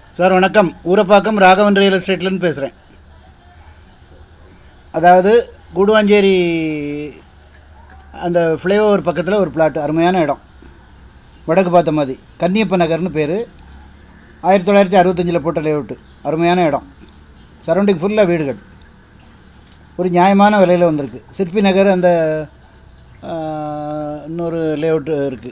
sir வணக்கம் Urapakkam Raghavan real எஸ்டேட்லேருந்து பேசுகிறேன் அதாவது கூடுவாஞ்சேரி அந்த ஃப்ளைஓவர் பக்கத்தில் ஒரு பிளாட் அருமையான இடம் வடக்கு பார்த்த மாதிரி கன்னியப்ப நகர்னு பேர் ஆயிரத்தி தொள்ளாயிரத்தி அறுபத்தஞ்சில் போட்ட லேஅவுட்டு அருமையான இடம் சரௌண்டிங் ஃபுல்லாக வீடுகள் ஒரு நியாயமான விலையில் வந்திருக்கு சிற்பி நகர் அந்த ஆ, இன்னொரு லேஅவுட்டு இருக்குது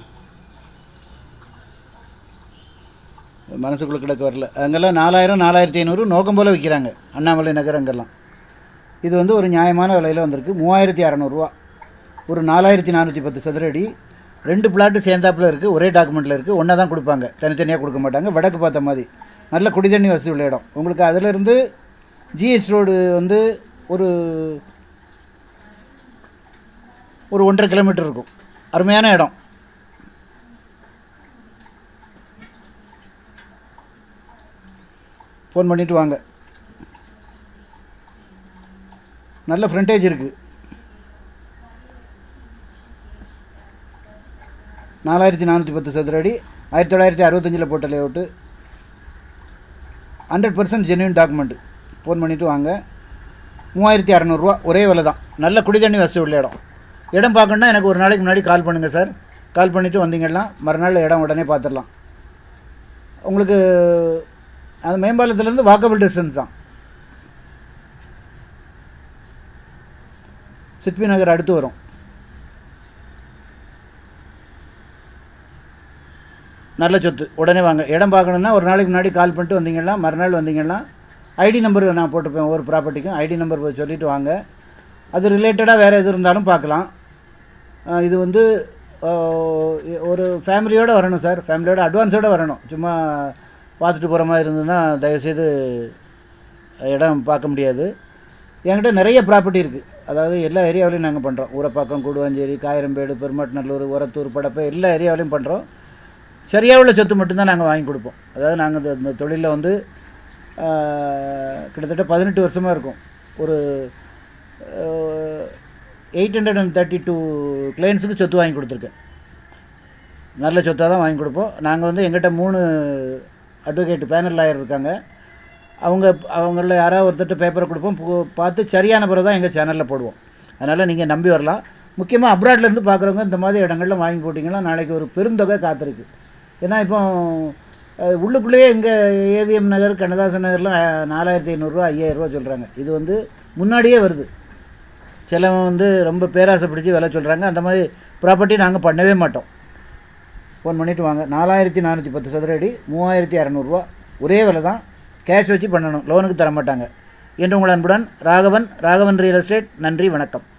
மனசுக்குள்ளே கிடக்க வரல அங்கெல்லாம் நாலாயிரம் நாலாயிரத்தி ஐநூறு நோக்கம் போல் விற்கிறாங்க அண்ணாமலை நகர் அங்கெல்லாம் இது வந்து ஒரு நியாயமான விலையில் வந்திருக்கு மூவாயிரத்தி அறநூறுவா ஒரு நாலாயிரத்தி நானூற்றி பத்து சதுர அடி ரெண்டு பிளாட்டு சேர்ந்தாப்புல இருக்குது ஒரே டாக்குமெண்ட்டில் இருக்குது ஒன்றா தான் கொடுப்பாங்க தனித்தனியாக கொடுக்க மாட்டாங்க வடக்கு பார்த்த மாதிரி நல்ல குடிதண்ணி வசதி உள்ள இடம் உங்களுக்கு அதிலிருந்து ஜிஎஸ் ரோடு வந்து ஒரு ஒரு ஒன்றரை கிலோமீட்டர் இருக்கும் அருமையான இடம் ஃபோன் பண்ணிவிட்டு வாங்க நல்ல ஃப்ரண்டேஜ் இருக்குது நாலாயிரத்தி நானூற்றி பத்து சதுர அடி ஆயிரத்தி தொள்ளாயிரத்தி அறுபத்தஞ்சில் போட்ட layout hundred percent genuine document phone பண்ணிவிட்டு வாங்க மூவாயிரத்தி அறநூறுவா ஒரே விலை தான் நல்ல குடிதண்ணி வசதி உள்ள இடம் இடம் பார்க்கணுன்னா எனக்கு ஒரு நாளைக்கு முன்னாடி கால் பண்ணுங்கள் சார் கால் பண்ணிவிட்டு வந்தீங்கன்னா மறுநாள் இடம் உடனே பார்த்துடலாம் உங்களுக்கு அது மேம்பாலத்துலேருந்து வாக்கபிள் டிஸ்டன்ஸ் தான் சிற்பி நகர் அடுத்து வரும் நல்ல சொத்து உடனே வாங்க இடம் பார்க்கணுன்னா ஒரு நாளைக்கு முன்னாடி கால் பண்ணிட்டு வந்தீங்கன்னா மறுநாள் வந்தீங்கன்னா ஐடி நம்பர் நான் போட்டுப்பேன் ஒவ்வொரு ப்ராப்பர்ட்டிக்கும் ஐடி நம்பர் போய் சொல்லிட்டு வாங்க அது ரிலேட்டடாக வேறு எது இருந்தாலும் பார்க்கலாம் அஹ் இது வந்து அஹ், ஒரு ஃபேமிலியோடு வரணும் சார் ஃபேமிலியோட அட்வான்ஸோடு வரணும் சும்மா பார்த்துட்டு போகிற மாதிரி இருந்ததுன்னா தயவுசெய்து இடம் பார்க்க முடியாது என்கிட்ட நிறைய ப்ராப்பர்ட்டி இருக்குது அதாவது எல்லா ஏரியாவிலையும் நாங்கள் பண்ணுறோம் ஊரப்பாக்கம் கூடுவாஞ்சேரி காயரம்பேடு பெருமாட்டநல்லூர் உரத்தூர் படப்பை எல்லா ஏரியாவிலையும் பண்ணுறோம் சரியாக உள்ள சொத்து மட்டும்தான் நாங்கள் வாங்கி கொடுப்போம் அதாவது நாங்கள் இந்த இந்த தொழிலில் வந்து ஆஹ், கிட்டத்தட்ட பதினெட்டு வருஷமாக இருக்கும் ஒரு eight hundred and thirty two கிளைண்ட்ஸுக்கு சொத்து வாங்கி கொடுத்துருக்கேன் நல்ல சொத்தாக தான் வாங்கி கொடுப்போம் நாங்கள் வந்து எங்கிட்ட மூணு அட்வொகேட் பேனல் லாயர் இருக்காங்க அவங்க அவங்கள யாராவது ஒருத்தர்கிட்ட பேப்பரை கொடுப்போம் பு- பார்த்து சரியான பிறகு தான் எங்கள் சேனலில் போடுவோம் அதனால் நீங்கள் நம்பி வரலாம் முக்கியமாக அப்ராட்லேருந்து பார்க்குறவங்க இந்த மாதிரி இடங்கள்ல வாங்கி போட்டிங்கன்னா நாளைக்கு ஒரு பெருந்தொகை காத்திருக்கு ஏன்னா இப்போ அஹ், உள்ளுக்குள்ளேயே இங்கே ஏவிஎம் நகர் கண்ணதாசன் நகர்லாம் அஹ், நாலாயிரத்தி ஐநூறுரூவா ஐயாயிரரூவா சொல்கிறாங்க இது வந்து முன்னாடியே வருது சிலவன் வந்து ரொம்ப பேராசை பிடிச்சி விலை சொல்கிறாங்க அந்த மாதிரி ப்ராப்பர்ட்டி நாங்கள் பண்ணவே மாட்டோம் ஃபோன் பண்ணிவிட்டு வாங்க நாலாயிரத்தி நானூற்றி பத்து சதுர அடி மூவாயிரத்தி இரநூறுவா ஒரே விலை தான் கேஷ் வச்சு பண்ணணும் லோனுக்கு தர மாட்டாங்க என்று உங்கள் அன்புடன் ராகவன் ராகவன் ரியல் எஸ்டேட் நன்றி வணக்கம்